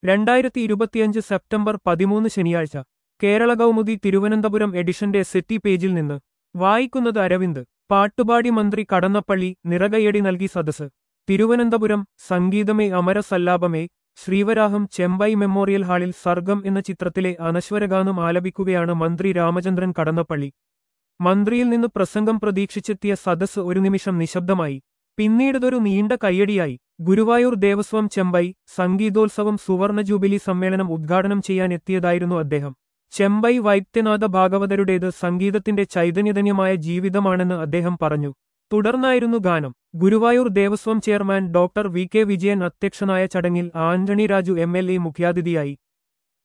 രണ്ടായിരത്തി ഇരുപത്തിയഞ്ച് സെപ്റ്റംബർ പതിമൂന്ന് ശനിയാഴ്ച കേരള കൗമുദി തിരുവനന്തപുരം എഡിഷന്റെ സെറ്റി പേജിൽ നിന്ന് വായിക്കുന്നത് അരവിന്ദ് പാട്ടുപാടി മന്ത്രി കടന്നപ്പള്ളി നിറകയ്യടി നൽകി സദസ് തിരുവനന്തപുരം സംഗീതമേ അമരസല്ലാപമേ ശ്രീവരാഹം ചെമ്പൈ മെമ്മോറിയൽ ഹാളിൽ സർഗം എന്ന ചിത്രത്തിലെ അനശ്വരഗാനം ആലപിക്കുകയാണ് മന്ത്രി രാമചന്ദ്രൻ കടന്നപ്പള്ളി മന്ത്രിയിൽ നിന്ന് പ്രസംഗം പ്രതീക്ഷിച്ചെത്തിയ സദസ് ഒരു നിമിഷം നിശബ്ദമായി പിന്നീടതൊരു നീണ്ട കയ്യടിയായി ഗുരുവായൂർ ദേവസ്വം ചെമ്പൈ സംഗീതോത്സവം സുവർണ ജൂബിലി സമ്മേളനം ഉദ്ഘാടനം ചെയ്യാൻ എത്തിയതായിരുന്നു അദ്ദേഹം ചെമ്പൈ വൈദ്യനാഥ ഭാഗവതരുടേത് സംഗീതത്തിന്റെ ചൈതന്യധന്യമായ ജീവിതമാണെന്ന് അദ്ദേഹം പറഞ്ഞു തുടർന്നായിരുന്നു ഗാനം Guruvayur Devaswom chairman doctor V K Vijayan അധ്യക്ഷനായ ചടങ്ങിൽ Antony Raju M L A മുഖ്യാതിഥിയായി